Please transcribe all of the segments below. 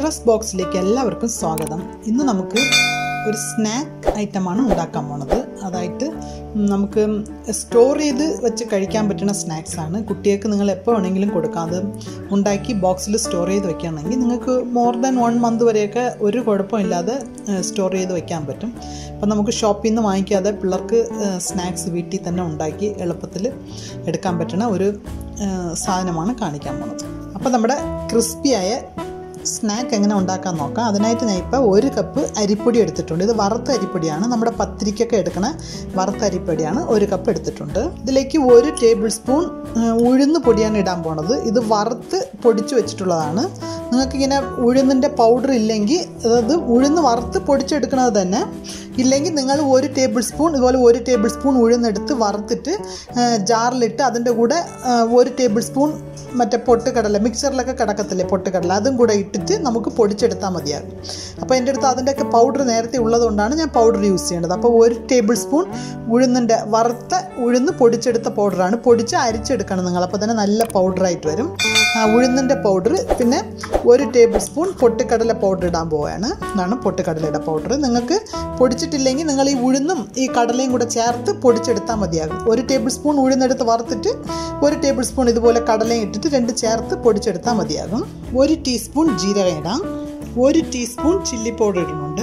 children's ബോക്സിലേക്ക് എല്ലാവർക്കും സ്വാഗതം ഇന്ന് നമുക്ക് ഒരു സ്നാക്ക് ഐറ്റമാണ് ഉണ്ടാക്കാൻ പോണത് അതായിട്ട് നമുക്ക് സ്റ്റോർ ചെയ്ത് വെച്ച് കഴിക്കാൻ പറ്റുന്ന സ്നാക്സ് ആണ് കുട്ടികൾക്ക് നിങ്ങൾ എപ്പോൾ വേണമെങ്കിലും കൊടുക്കാം അത് ഉണ്ടാക്കി ബോക്സിൽ സ്റ്റോർ ചെയ്ത് വെക്കുകയാണെങ്കിൽ നിങ്ങൾക്ക് മോർ ദാൻ വൺ മന്ത് വരെയൊക്കെ ഒരു കുഴപ്പമില്ലാതെ സ്റ്റോർ ചെയ്ത് വെക്കാൻ പറ്റും അപ്പം നമുക്ക് ഷോപ്പിൽ നിന്ന് വാങ്ങിക്കാതെ പിള്ളേർക്ക് സ്നാക്സ് വീട്ടിൽ തന്നെ ഉണ്ടാക്കി എളുപ്പത്തിൽ എടുക്കാൻ പറ്റുന്ന ഒരു സാധനമാണ് കാണിക്കാൻ പോകുന്നത് അപ്പോൾ നമ്മുടെ ക്രിസ്പിയായ സ്നാക്ക് എങ്ങനെ ഉണ്ടാക്കാൻ നോക്കാം അതിനായിട്ട് ഞാൻ ഇപ്പോൾ ഒരു കപ്പ് അരിപ്പൊടി എടുത്തിട്ടുണ്ട് ഇത് വറുത്ത അരിപ്പൊടിയാണ് നമ്മുടെ പത്തിരിക്കൊക്കെ എടുക്കണ വറുത്ത അരിപ്പൊടിയാണ് ഒരു കപ്പ് എടുത്തിട്ടുണ്ട് ഇതിലേക്ക് ഒരു ടേബിൾ സ്പൂൺ ഉഴുന്ന് പൊടിയാണ് ഇടാൻ പോണത് ഇത് വറുത്ത് പൊടിച്ച് വെച്ചിട്ടുള്ളതാണ് നിങ്ങൾക്കിങ്ങനെ ഉഴുന്നിൻ്റെ പൗഡർ ഇല്ലെങ്കിൽ അതായത് ഉഴുന്ന് വറുത്ത് പൊടിച്ചെടുക്കുന്നത് തന്നെ ഇല്ലെങ്കിൽ നിങ്ങൾ ഒരു ടേബിൾ സ്പൂൺ ഇതുപോലെ ഒരു ടേബിൾ സ്പൂൺ ഉഴുന്നെടുത്ത് വറുത്തിട്ട് ജാറിലിട്ട് അതിൻ്റെ കൂടെ ഒരു ടേബിൾ സ്പൂൺ മറ്റേ പൊട്ടുകടല മിക്സറിലൊക്കെ കിടക്കത്തില്ലേ പൊട്ടുകടല അതും കൂടെ ഇട്ടിട്ട് നമുക്ക് പൊടിച്ചെടുത്താൽ മതിയാകും അപ്പോൾ എൻ്റെ അടുത്ത് അതിൻ്റെയൊക്കെ പൗഡർ നേരത്തെ ഉള്ളതുകൊണ്ടാണ് ഞാൻ പൗഡർ യൂസ് ചെയ്യേണ്ടത് അപ്പോൾ ഒരു ടേബിൾ സ്പൂൺ ഉഴുന്നിൻ്റെ വറുത്ത ഉഴുന്ന് പൊടിച്ചെടുത്ത പൗഡറാണ് പൊടിച്ച് അരിച്ചെടുക്കണം നിങ്ങൾ അപ്പോൾ തന്നെ നല്ല പൗഡറായിട്ട് വരും ഉഴുന്നിൻ്റെ പൗഡർ പിന്നെ ഒരു ടേബിൾ സ്പൂൺ പൊട്ടുകടല പൗഡർ ഇടാൻ പോവുകയാണ് ഇതാണ് പൊട്ടുകടലയുടെ പൗഡർ നിങ്ങൾക്ക് പൊടിച്ചിട്ടില്ലെങ്കിൽ നിങ്ങൾ ഈ ഉഴുന്നും ഈ കടലയും കൂടെ ചേർത്ത് പൊടിച്ചെടുത്താൽ മതിയാകും ഒരു ടേബിൾ സ്പൂൺ ഉഴുന്നെടുത്ത് വറുത്തിട്ട് ഒരു ടേബിൾ സ്പൂൺ ഇതുപോലെ കടലയും ഇട്ടിട്ട് രണ്ട് ചേർത്ത് പൊടിച്ചെടുത്താൽ മതിയാകും ഒരു ടീസ്പൂൺ ജീരകം ഇടാം ഒരു ടീസ്പൂൺ ചില്ലി പൗഡർ ഇടുന്നുണ്ട്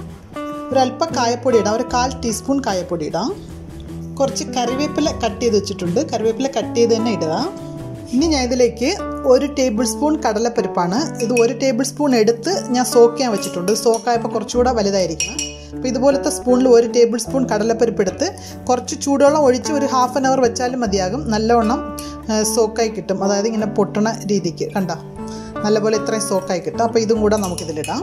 ഒരല്പം കായപ്പൊടി ഇടാം ഒരു കാൽ ടീസ്പൂൺ കായപ്പൊടി ഇടാം കുറച്ച് കറിവേപ്പില കട്ട് ചെയ്ത് വെച്ചിട്ടുണ്ട് കറിവേപ്പില കട്ട് ചെയ്ത് തന്നെ ഇടുക ഇനി ഞാൻ ഇതിലേക്ക് ഒരു ടേബിൾ സ്പൂൺ കടലപ്പരിപ്പാണ് ഇത് ഒരു ടേബിൾ സ്പൂൺ എടുത്ത് ഞാൻ സോക്ക് ചെയ്യാൻ വെച്ചിട്ടുണ്ട് സോക്കായപ്പോൾ കുറച്ചുകൂടെ വലുതായിരിക്കണം അപ്പോൾ ഇതുപോലത്തെ സ്പൂണിൽ ഒരു ടേബിൾ സ്പൂൺ കടലപ്പരിപ്പ് എടുത്ത് കുറച്ച് ചൂടുവെള്ളം ഒഴിച്ച് ഒരു ഹാഫ് ആൻ അവർ വെച്ചാലും മതിയാകും നല്ലവണ്ണം സോക്കായി കിട്ടും അതായത് ഇങ്ങനെ പൊട്ടണ രീതിക്ക് കണ്ട നല്ലപോലെ ഇത്രയും സോക്കായി കിട്ടും അപ്പോൾ ഇതും കൂടെ നമുക്കിതിലിടാം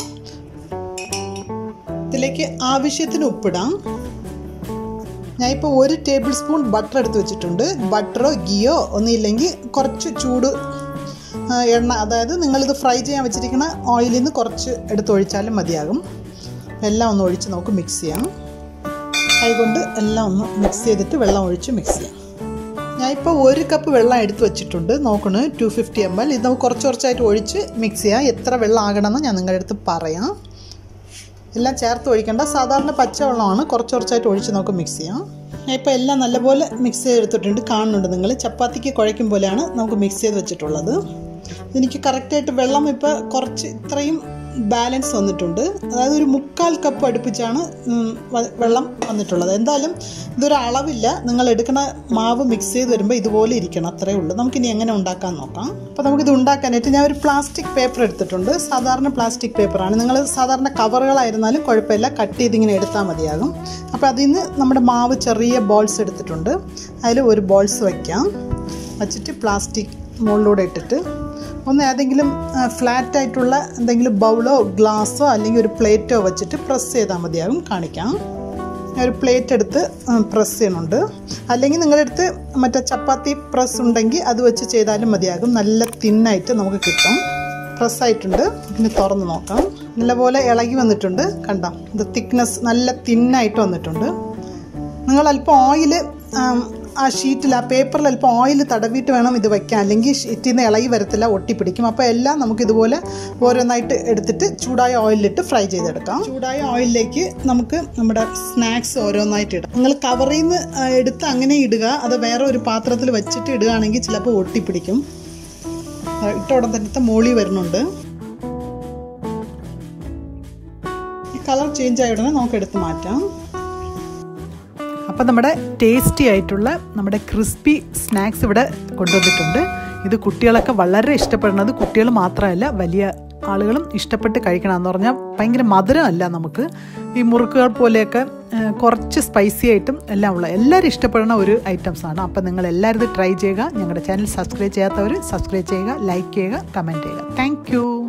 ഇതിലേക്ക് ആവശ്യത്തിന് ഉപ്പിടാം ഞാനിപ്പോൾ ഒരു ടേബിൾ സ്പൂൺ ബട്ടർ എടുത്ത് വെച്ചിട്ടുണ്ട് ബട്ടറോ ഗീയോ ഒന്നുമില്ലെങ്കിൽ കുറച്ച് ചൂട് എണ്ണ അതായത് നിങ്ങളിത് ഫ്രൈ ചെയ്യാൻ വെച്ചിരിക്കുന്ന ഓയിലിൽ നിന്ന് കുറച്ച് എടുത്ത് ഒഴിച്ചാലും മതിയാകും എല്ലാം ഒന്ന് ഒഴിച്ച് നമുക്ക് മിക്സ് ചെയ്യാം കൈകൊണ്ട് എല്ലാം ഒന്ന് മിക്സ് ചെയ്തിട്ട് വെള്ളം ഒഴിച്ച് മിക്സ് ചെയ്യാം ഞാനിപ്പോൾ ഒരു കപ്പ് വെള്ളം എടുത്ത് വെച്ചിട്ടുണ്ട് നോക്കണ് ടു ഫിഫ്റ്റി എം എൽ ഇത് നമുക്ക് കുറച്ച് കുറച്ചായിട്ട് ഒഴിച്ച് മിക്സ് ചെയ്യാം എത്ര വെള്ളം ആകണമെന്ന് ഞാൻ നിങ്ങളുടെ അടുത്ത് പറയാം എല്ലാം ചേർത്ത് ഒഴിക്കേണ്ട സാധാരണ പച്ചവെള്ളമാണ് കുറച്ച് കുറച്ചായിട്ട് ഒഴിച്ച് നമുക്ക് മിക്സ് ചെയ്യാം ഞാൻ ഇപ്പോൾ എല്ലാം നല്ലപോലെ മിക്സ് ചെയ്തെടുത്തിട്ടുണ്ട് കാണുന്നുണ്ട് നിങ്ങൾ ചപ്പാത്തിക്ക് കുഴയ്ക്കും പോലെയാണ് നമുക്ക് മിക്സ് ചെയ്ത് വെച്ചിട്ടുള്ളത് എനിക്ക് കറക്റ്റായിട്ട് വെള്ളം ഇപ്പോൾ കുറച്ച് ഇത്രയും ബാലൻസ് വന്നിട്ടുണ്ട് അതായത് ഒരു മുക്കാൽ കപ്പ് അടുപ്പിച്ചാണ് വെള്ളം വന്നിട്ടുള്ളത് എന്തായാലും ഇതൊരു അളവില്ല നിങ്ങൾ എടുക്കുന്ന മാവ് മിക്സ് ചെയ്ത് വരുമ്പോൾ ഇതുപോലെ ഇരിക്കണം അത്രേ ഉള്ളൂ നമുക്കിനി എങ്ങനെ ഉണ്ടാക്കാൻ നോക്കാം അപ്പോൾ നമുക്കിത് ഉണ്ടാക്കാനായിട്ട് ഞാൻ ഒരു പ്ലാസ്റ്റിക് പേപ്പർ എടുത്തിട്ടുണ്ട് സാധാരണ പ്ലാസ്റ്റിക് പേപ്പറാണ് നിങ്ങൾ സാധാരണ കവറുകളായിരുന്നാലും കുഴപ്പമില്ല കട്ട് ചെയ്ത് ഇങ്ങനെ എടുത്താൽ മതിയാകും അപ്പോൾ അതിൽ നിന്ന് നമ്മുടെ മാവ് ചെറിയ ബോൾസ് എടുത്തിട്ടുണ്ട് അതിൽ ഒരു ബോൾസ് വയ്ക്കാം വച്ചിട്ട് പ്ലാസ്റ്റിക് മുകളിലൂടെ ഇട്ടിട്ട് ഒന്ന് ഏതെങ്കിലും ഫ്ലാറ്റ് ആയിട്ടുള്ള എന്തെങ്കിലും ബൗളോ ഗ്ലാസ്സോ അല്ലെങ്കിൽ ഒരു പ്ലേറ്റോ വെച്ചിട്ട് പ്രസ് ചെയ്താൽ മതിയാകും കാണിക്കാം ഒരു പ്ലേറ്റ് എടുത്ത് പ്രസ് ചെയ്യണുണ്ട് അല്ലെങ്കിൽ നിങ്ങളുടെ അടുത്ത് മറ്റേ ചപ്പാത്തി പ്രസ് ഉണ്ടെങ്കിൽ അത് വെച്ച് ചെയ്താലും മതിയാകും നല്ല തിന്നായിട്ട് നമുക്ക് കിട്ടും പ്രസ് ആയിട്ടുണ്ട് ഇനി തുറന്ന് നോക്കാം നല്ലപോലെ ഇളകി വന്നിട്ടുണ്ട് കണ്ടോ ഇത് തിക്നെസ് നല്ല തിന്നായിട്ട് വന്നിട്ടുണ്ട് നിങ്ങൾ അല്പം ഓയിൽ ആ ഷീറ്റിൽ ആ പേപ്പറിൽ അല്പം ഓയിൽ തടവിയിട്ട് വേണം ഇത് വയ്ക്കാൻ അല്ലെങ്കിൽ ഷീറ്റിൽ നിന്ന് ഇളകി വരത്തില്ല ഒട്ടിപ്പിടിക്കും അപ്പോൾ എല്ലാം നമുക്ക് ഇതുപോലെ ഓരോന്നായിട്ട് എടുത്തിട്ട് ചൂടായ ഓയിലിട്ട് ഫ്രൈ ചെയ്തെടുക്കാം ചൂടായ ഓയിലിലേക്ക് നമുക്ക് നമ്മുടെ സ്നാക്സ് ഓരോന്നായിട്ട് ഇടാം നിങ്ങൾ കവറിൽ നിന്ന് എടുത്ത് അങ്ങനെ ഇടുക അത് വേറെ ഒരു പാത്രത്തിൽ വെച്ചിട്ട് ഇടുകയാണെങ്കിൽ ചിലപ്പോൾ ഒട്ടിപ്പിടിക്കും ഇട്ട ഉടൻ തന്നെ മോളി വരുന്നുണ്ട് ഈ കളർ ചേഞ്ച് ആയ ഉടനെ നമുക്ക് എടുത്ത് മാറ്റാം അപ്പോൾ നമ്മുടെ ടേസ്റ്റി ആയിട്ടുള്ള നമ്മുടെ ക്രിസ്പി സ്നാക്സ് ഇവിടെ കൊണ്ടുവന്നിട്ടുണ്ട് ഇത് കുട്ടികളൊക്കെ വളരെ ഇഷ്ടപ്പെടുന്നത് കുട്ടികൾ മാത്രമല്ല വലിയ ആളുകളും ഇഷ്ടപ്പെട്ട് കഴിക്കണമെന്ന് പറഞ്ഞാൽ ഭയങ്കര മധുരമല്ല നമുക്ക് ഈ മുറുക്കുകൾ പോലെയൊക്കെ കുറച്ച് സ്പൈസി ആയിട്ടും എല്ലാം ഉള്ള എല്ലാവരും ഇഷ്ടപ്പെടുന്ന ഒരു ഐറ്റംസ് ആണ് അപ്പോൾ നിങ്ങൾ എല്ലാവരും ഇത് ട്രൈ ചെയ്യുക ഞങ്ങളുടെ ചാനൽ സബ്സ്ക്രൈബ് ചെയ്യാത്തവർ സബ്സ്ക്രൈബ് ചെയ്യുക ലൈക്ക് ചെയ്യുക കമൻറ്റ് ചെയ്യുക താങ്ക്